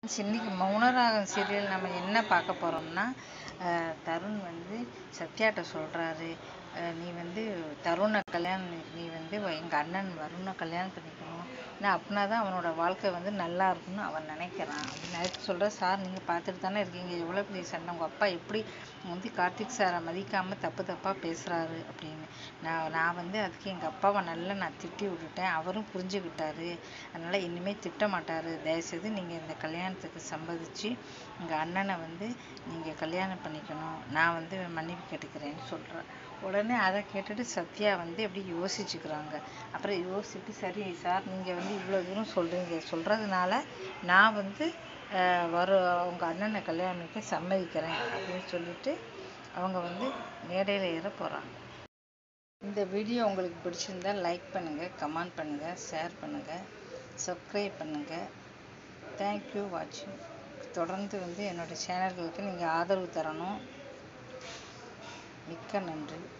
friends இன்றைக்கி Mouna Ragam serial நம்ம என்ன பார்க்க போகிறோம்னா தருண் வந்து சத்யாட்ட சொல்கிறாரு நீ வந்து தருணை கல்யாணம் நீ வந்து எங்கள் அண்ணன் வருணை கல்யாணம் பண்ணிக்கணும் ஏன்னா அப்படின்னா தான் அவனோட வாழ்க்கை வந்து நல்லா இருக்கும்னு அவன் நினைக்கிறான் அப்படின்னு நேற்று சொல்கிற சார் நீங்கள் பார்த்துட்டு தானே இருக்கீங்க எவ்வளோ பெரிய சண்டை உங்கள் அப்பா எப்படி வந்து கார்த்திக் சாரை மதிக்காமல் தப்பு தப்பாக பேசுகிறாரு அப்படின்னு நான் நான் வந்து அதுக்கு எங்கள் அப்பாவை நல்லா நான் திட்டி விட்டுட்டேன் அவரும் புரிஞ்சுக்கிட்டாரு அதனால் இனிமேல் திட்ட மாட்டார் தயவுசெய்து நீங்கள் இந்த கல்யாணத்துக்கு சம்மதிச்சு எங்கள் அண்ணனை வந்து நீங்கள் கல்யாணம் பண்ணிக்கணும் நான் வந்து மன்னிப்பு கேட்டுக்கிறேன்னு சொல்கிறேன் உடனே அதை கேட்டுட்டு சத்யா வந்து எப்படி யோசிச்சுக்கிறாங்க அப்புறம் யோசிச்சுட்டு சரி சார் நீங்கள் வந்து இவ்வளோ தூரம் சொல்கிறீங்க சொல்கிறதுனால நான் வந்து வரும் அவங்க அண்ணனை கல்யாணம் பண்ணிக்க சம்மதிக்கிறேன் அப்படின்னு சொல்லிட்டு அவங்க வந்து மேடையில் ஏற போகிறாங்க இந்த வீடியோ உங்களுக்கு பிடிச்சிருந்தா லைக் பண்ணுங்கள் கமெண்ட் பண்ணுங்கள் ஷேர் பண்ணுங்கள் சப்ஸ்கிரைப் பண்ணுங்கள் தேங்க்யூ வாட்சிங் தொடர்ந்து வந்து என்னோடய சேனல்களுக்கு நீங்கள் ஆதரவு தரணும் மிக்க நன்றி